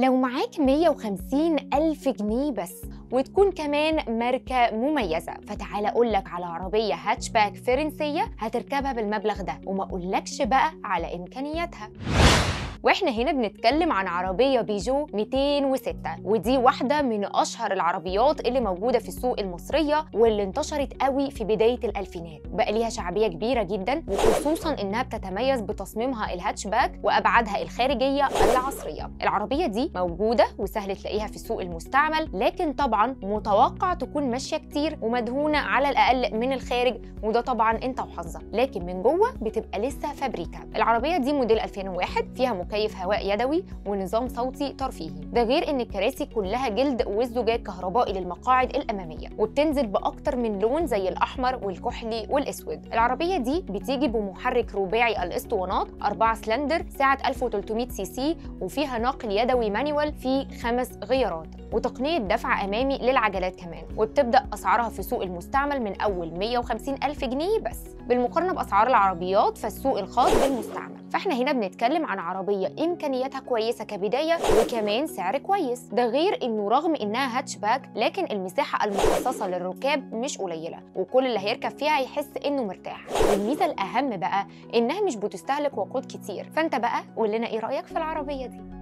لو معاك 150 ألف جنيه بس وتكون كمان ماركة مميزة فتعال أقول لك على عربية هاتشباك فرنسية هتركبها بالمبلغ ده وما أقولكش بقى على إمكانياتها واحنا هنا بنتكلم عن عربية بيجو 206 ودي واحدة من أشهر العربيات اللي موجودة في السوق المصرية واللي انتشرت قوي في بداية الألفينات بقى ليها شعبية كبيرة جدا وخصوصا إنها بتتميز بتصميمها الهاتشباك وأبعادها الخارجية العصرية العربية دي موجودة وسهل تلاقيها في السوق المستعمل لكن طبعا متوقع تكون ماشية كتير ومدهونة على الأقل من الخارج وده طبعا انت وحظك لكن من جوه بتبقى لسه فابريكا العربية دي موديل 2001 فيها مكيف هواء يدوي ونظام صوتي ترفيهي ده غير ان الكراسي كلها جلد والزجاج كهربائي للمقاعد الاماميه وبتنزل باكتر من لون زي الاحمر والكحلي والاسود العربيه دي بتيجي بمحرك رباعي الاسطوانات 4 سلندر سعه 1300 سي سي وفيها نقل يدوي مانيوال في خمس غيارات وتقنية دفع أمامي للعجلات كمان وبتبدأ أسعارها في سوق المستعمل من أول 150 ألف جنيه بس بالمقارنة بأسعار العربيات فالسوق الخاص بالمستعمل فاحنا هنا بنتكلم عن عربية إمكانياتها كويسة كبداية وكمان سعر كويس ده غير إنه رغم إنها هاتشباك لكن المساحة المخصصة للركاب مش قليلة وكل اللي هيركب فيها هيحس إنه مرتاح والميزة الأهم بقى إنها مش بتستهلك وقود كتير فأنت بقى قول لنا إيه رأيك في العربية دي